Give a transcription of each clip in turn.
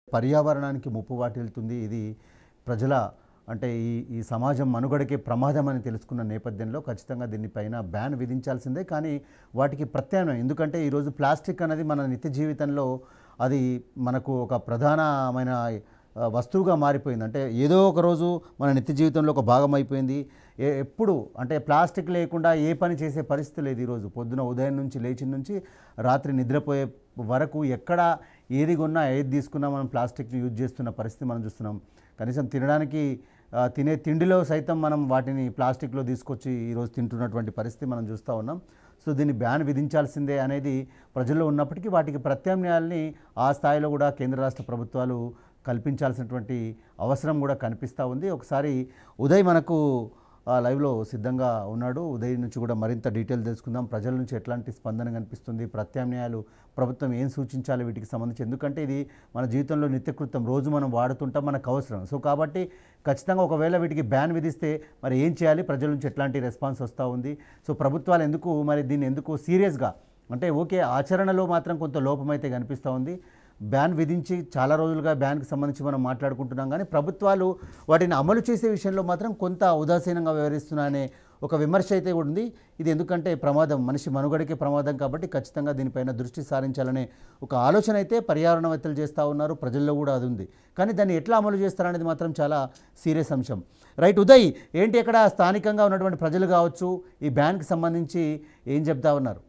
పర్యావరణానికి ముప్పు వాటిల్తుంది ఇది ప్రజల అంటే ఈ ఈ సమాజం మనుగడకే ప్రమాదం అని తెలుసుకున్న నేపథ్యంలో ఖచ్చితంగా దీనిపైన బ్యాన్ విధించాల్సిందే కానీ వాటికి ప్రత్యామ్నాయం ఎందుకంటే ఈరోజు ప్లాస్టిక్ అనేది మన నిత్య జీవితంలో అది మనకు ఒక ప్రధానమైన ఆ, వస్తువుగా మారిపోయింది అంటే ఏదో ఒక రోజు మన నిత్య జీవితంలో ఒక భాగం అయిపోయింది ఏ ఎప్పుడు అంటే ప్లాస్టిక్ లేకుండా ఏ పని చేసే పరిస్థితి లేదు ఈరోజు పొద్దున ఉదయం నుంచి లేచిన నుంచి రాత్రి నిద్రపోయే వరకు ఎక్కడ ఏది కొన్నా ఏది తీసుకున్నా మనం ప్లాస్టిక్ని యూజ్ చేస్తున్న పరిస్థితి మనం చూస్తున్నాం కనీసం తినడానికి ఆ, తినే తిండిలో సైతం మనం వాటిని ప్లాస్టిక్లో తీసుకొచ్చి ఈరోజు తింటున్నటువంటి పరిస్థితి మనం చూస్తూ ఉన్నాం సో దీన్ని బ్యాన్ విధించాల్సిందే అనేది ప్రజల్లో ఉన్నప్పటికీ వాటికి ప్రత్యామ్నాయాల్ని ఆ స్థాయిలో కూడా కేంద్ర రాష్ట్ర ప్రభుత్వాలు కల్పించాల్సినటువంటి అవసరం కూడా కనిపిస్తూ ఉంది ఒకసారి ఉదయ్ మనకు ఆ, లైవ్లో సిద్ధంగా ఉన్నాడు ఉదయ్ నుంచి కూడా మరింత డీటెయిల్ తెలుసుకుందాం ప్రజల నుంచి ఎట్లాంటి స్పందన కనిపిస్తుంది ప్రత్యామ్నాయాలు ప్రభుత్వం ఏం సూచించాలి వీటికి సంబంధించి ఎందుకంటే ఇది మన జీవితంలో నిత్యకృతం రోజు మనం వాడుతుంటాం మనకు అవసరం సో కాబట్టి ఖచ్చితంగా ఒకవేళ వీటికి బ్యాన్ విధిస్తే మరి ఏం చేయాలి ప్రజల నుంచి ఎట్లాంటి రెస్పాన్స్ వస్తూ ఉంది సో ప్రభుత్వాలు ఎందుకు మరి దీన్ని ఎందుకు సీరియస్గా అంటే ఓకే ఆచరణలో మాత్రం కొంత లోపమైతే కనిపిస్తూ ఉంది బ్యాన్ విధించి చాలా రోజులుగా బ్యాన్కి సంబంధించి మనం మాట్లాడుకుంటున్నాం కానీ ప్రభుత్వాలు వాటిని అమలు చేసే విషయంలో మాత్రం కొంత ఉదాసీనంగా వ్యవహరిస్తున్నాయనే ఒక విమర్శ అయితే ఉంది ఇది ఎందుకంటే ప్రమాదం మనిషి మనుగడకే ప్రమాదం కాబట్టి ఖచ్చితంగా దీనిపైన దృష్టి సారించాలనే ఒక ఆలోచన అయితే పర్యావరణవేత్తలు చేస్తూ ఉన్నారు ప్రజల్లో కూడా అది ఉంది కానీ దాన్ని ఎట్లా అమలు చేస్తారనేది మాత్రం చాలా సీరియస్ అంశం రైట్ ఉదయ్ ఏంటి ఇక్కడ స్థానికంగా ఉన్నటువంటి ప్రజలు కావచ్చు ఈ బ్యాన్కి సంబంధించి ఏం చెప్తా ఉన్నారు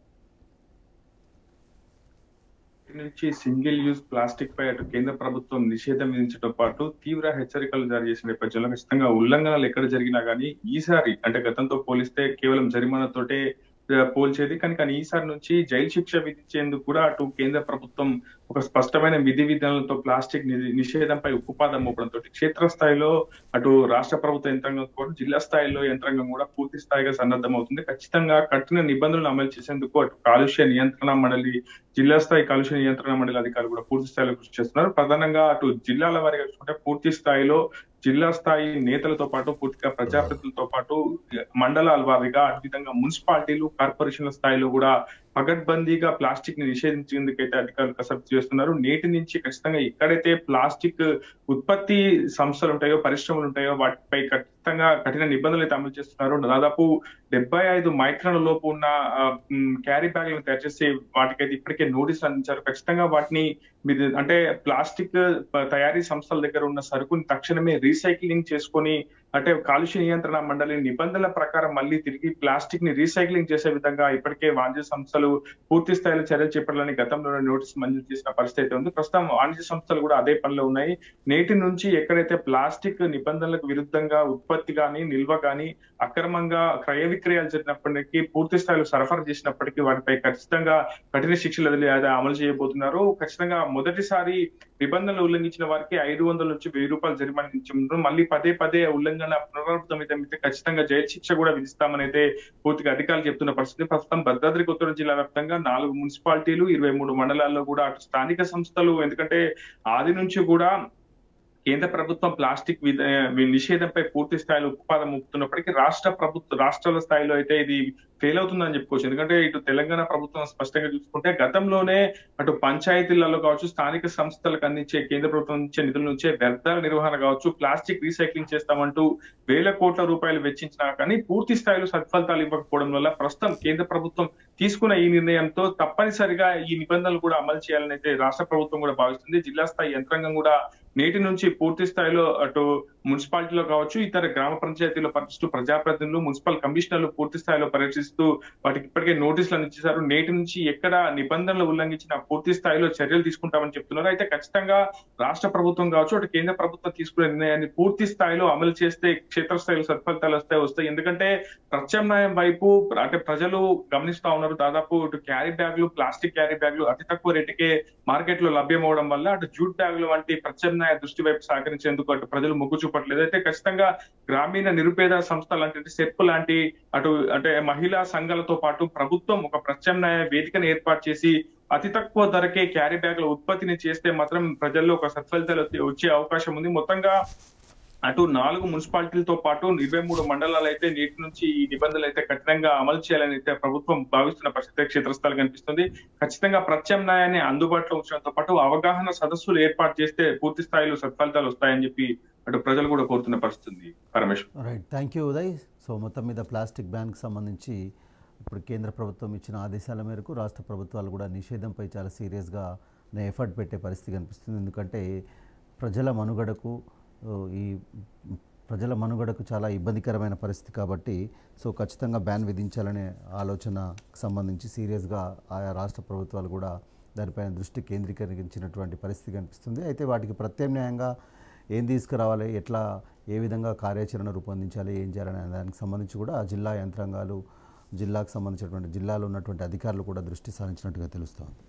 నుంచి సింగిల్ యూజ్ ప్లాస్టిక్ పై అటు కేంద్ర ప్రభుత్వం నిషేధం విధించడం పాటు తీవ్ర హెచ్చరికలు జారీ చేసిన నేపథ్యంలో ఖచ్చితంగా ఉల్లంఘనలు ఎక్కడ జరిగినా కానీ ఈసారి అంటే గతంతో పోలిస్తే కేవలం జరిమానాతోటే ఆ, పోల్చేది కానీ కానీ ఈసారి నుంచి జైలు శిక్ష విధించేందుకు కూడా అటు కేంద్ర ప్రభుత్వం ఒక స్పష్టమైన విధి విధానాలతో ప్లాస్టిక్ ని- నిషేధంపై ఉక్కుపాదం మోపడంతో క్షేత్రస్థాయిలో అటు రాష్ట్ర ప్రభుత్వ యంత్రాంగం కూడా జిల్లా స్థాయిలో యంత్రాంగం కూడా పూర్తి స్థాయిగా సన్నద్ధం అవుతుంది ఖచ్చితంగా కఠిన నిబంధనలు అమలు చేసేందుకు అటు కాలుష్య నియంత్రణ మండలి జిల్లా స్థాయి కాలుష్య నియంత్రణ మండలి అధికారులు కూడా పూర్తి స్థాయిలో కృషి చేస్తున్నారు ప్రధానంగా అటు జిల్లాల వారిగా చూసుకుంటే పూర్తి స్థాయిలో జిల్లా స్థాయి నేతలతో పాటు పూర్తిగా ప్రజాప్రతినిధులతో పాటు మండలాల వారిగా అదేవిధంగా మున్సిపాలిటీలు కార్పొరేషన్ల స్థాయిలో కూడా పగడ్బందీగా ప్లాస్టిక్ ని నిషేధించేందుకైతే అధికారులు కసరత్తు చేస్తున్నారు నేటి నుంచి ఖచ్చితంగా ఎక్కడైతే ప్లాస్టిక్ ఉత్పత్తి సంస్థలు ఉంటాయో పరిశ్రమలు ఉంటాయో వాటిపై ఖచ్చితంగా కఠిన నిబంధనలు అయితే అమలు చేస్తున్నారు దాదాపు డెబ్బై ఐదు మైక్రాన్ లోపు ఉన్న క్యారీ బ్యాగ్లను తయారు చేసి వాటికైతే ఇప్పటికే నోటీసులు అందించారు ఖచ్చితంగా వాటిని మీరు అంటే ప్లాస్టిక్ తయారీ సంస్థల దగ్గర ఉన్న సరుకుని తక్షణమే రీసైక్లింగ్ చేసుకొని అంటే కాలుష్య నియంత్రణ మండలి నిబంధనల ప్రకారం మళ్ళీ తిరిగి ప్లాస్టిక్ ని రీసైక్లింగ్ చేసే విధంగా ఇప్పటికే వాణిజ్య సంస్థలు పూర్తి స్థాయిలో చర్యలు చేపట్టాలని గతంలో నోటీస్ మంజూరు చేసిన పరిస్థితి అయితే ఉంది ప్రస్తుతం వాణిజ్య సంస్థలు కూడా అదే పనిలో ఉన్నాయి నేటి నుంచి ఎక్కడైతే ప్లాస్టిక్ నిబంధనలకు విరుద్ధంగా ఉత్పత్తి గాని నిల్వ గాని అక్రమంగా క్రయ విక్రయాలు జరిగినప్పటికీ పూర్తి స్థాయిలో సరఫరా చేసినప్పటికీ వాటిపై ఖచ్చితంగా కఠిన శిక్షలు వదిలి అది అమలు చేయబోతున్నారు ఖచ్చితంగా మొదటిసారి నిబంధనలు ఉల్లంఘించిన వారికి ఐదు వందల నుంచి వెయ్యి రూపాయలు జరిమానా విధించడం మళ్ళీ పదే పదే ఉల్లంఘన పునరావృతమైతే ఖచ్చితంగా జైలు శిక్ష కూడా విధిస్తామని అయితే పూర్తిగా అధికారులు చెప్తున్న పరిస్థితి ప్రస్తుతం భద్రాద్రి కొత్తగూడెం జిల్లా వ్యాప్తంగా నాలుగు మున్సిపాలిటీలు ఇరవై మూడు మండలాల్లో కూడా అటు స్థానిక సంస్థలు ఎందుకంటే ఆది నుంచి కూడా కేంద్ర ప్రభుత్వం ప్లాస్టిక్ విధ- నిషేధంపై పూర్తి స్థాయిలో ఉత్పాదం ముప్పుతున్నప్పటికీ రాష్ట్ర ప్రభుత్వ రాష్ట్రాల స్థాయిలో అయితే ఇది ఫెయిల్ అవుతుందని చెప్పుకోవచ్చు ఎందుకంటే ఇటు తెలంగాణ ప్రభుత్వం స్పష్టంగా చూసుకుంటే గతంలోనే అటు పంచాయతీలలో కావచ్చు స్థానిక సంస్థలకు అందించే కేంద్ర ప్రభుత్వం ఇచ్చే నిధుల నుంచే వ్యర్థాల నిర్వహణ కావచ్చు ప్లాస్టిక్ రీసైక్లింగ్ చేస్తామంటూ వేల కోట్ల రూపాయలు వెచ్చించినా కానీ పూర్తి స్థాయిలో సత్ఫలితాలు ఇవ్వకపోవడం వల్ల ప్రస్తుతం కేంద్ర ప్రభుత్వం తీసుకున్న ఈ నిర్ణయంతో తప్పనిసరిగా ఈ నిబంధనలు కూడా అమలు చేయాలని అయితే రాష్ట్ర ప్రభుత్వం కూడా భావిస్తుంది జిల్లా స్థాయి యంత్రాంగం కూడా నేటి నుంచి పూర్తి స్థాయిలో అటు మున్సిపాలిటీలో కావచ్చు ఇతర గ్రామ పంచాయతీలో పర్యటిస్తూ ప్రజాప్రతినిధులు మున్సిపల్ కమిషనర్లు పూర్తి స్థాయిలో పర్యటిస్తూ వాటికి ఇప్పటికే నోటీసులు అందించారు నేటి నుంచి ఎక్కడ నిబంధనలు ఉల్లంఘించిన పూర్తి స్థాయిలో చర్యలు తీసుకుంటామని చెప్తున్నారు అయితే ఖచ్చితంగా రాష్ట్ర ప్రభుత్వం కావచ్చు అటు కేంద్ర ప్రభుత్వం తీసుకునే నిర్ణయాన్ని పూర్తి స్థాయిలో అమలు చేస్తే క్షేత్రస్థాయిలో సత్ఫలితాలు వస్తాయి వస్తాయి ఎందుకంటే ప్రత్యామ్నాయం వైపు అంటే ప్రజలు గమనిస్తా ఉన్నారు దాదాపు ఇటు క్యారీ బ్యాగులు ప్లాస్టిక్ క్యారీ బ్యాగులు అతి తక్కువ రేటుకే మార్కెట్ లో లభ్యం అవడం వల్ల అటు జూట్ బ్యాగులు వంటి ప్రత్యామ్నాయ దృష్టి వైపు సహకరించేందుకు అటు ప్రజలు మొగ్గు చూపట్లేదు అయితే ఖచ్చితంగా గ్రామీణ నిరుపేద సంస్థ లాంటి సెర్ప్ లాంటి అటు అంటే మహిళా సంఘాలతో పాటు ప్రభుత్వం ఒక ప్రత్యామ్నాయ వేదికను ఏర్పాటు చేసి అతి తక్కువ ధరకే క్యారీ బ్యాగ్ల ఉత్పత్తిని చేస్తే మాత్రం ప్రజల్లో ఒక సత్ఫలితాలు వచ్చే- వచ్చే అవకాశం ఉంది మొత్తంగా అటు నాలుగు మున్సిపాలిటీలతో పాటు ఇరవై మూడు మండలాలు అయితే నీటి నుంచి ఈ నిబంధనలు అయితే కఠినంగా అమలు చేయాలని అయితే ప్రభుత్వం భావిస్తున్న పరిస్థితి క్షేత్రస్థాయి కనిపిస్తుంది ఖచ్చితంగా ప్రత్యామ్నాయాన్ని అందుబాటులో ఉంచడంతో పాటు అవగాహన సదస్సులు ఏర్పాటు చేస్తే పూర్తి స్థాయిలో సత్ఫలితాలు వస్తాయని చెప్పి అటు ప్రజలు కూడా కోరుతున్న పరిస్థితి ఉంది Parameshwar right thank you Uday so మొత్తం మీద ప్లాస్టిక్ బ్యాన్కి సంబంధించి ఇప్పుడు కేంద్ర ప్రభుత్వం ఇచ్చిన ఆదేశాల మేరకు రాష్ట్ర ప్రభుత్వాలు కూడా నిషేధంపై చాలా సీరియస్గా ఎఫర్ట్ పెట్టే పరిస్థితి కనిపిస్తుంది ఎందుకంటే ప్రజల మనుగడకు ఓ, ఈ ప్రజల మనుగడకు చాలా ఇబ్బందికరమైన పరిస్థితి కాబట్టి సో ఖచ్చితంగా బ్యాన్ విధించాలనే ఆలోచనకు సంబంధించి సీరియస్గా ఆయా రాష్ట్ర ప్రభుత్వాలు కూడా దానిపైన దృష్టి కేంద్రీకరించినటువంటి పరిస్థితి కనిపిస్తుంది అయితే వాటికి ప్రత్యామ్నాయంగా ఏం తీసుకురావాలి ఎట్లా ఏ విధంగా కార్యాచరణ రూపొందించాలి ఏం చేయాలనే దానికి సంబంధించి కూడా జిల్లా యంత్రాంగాలు జిల్లాకు సంబంధించినటువంటి జిల్లాలో ఉన్నటువంటి అధికారులు కూడా దృష్టి సారించినట్టుగా తెలుస్తోంది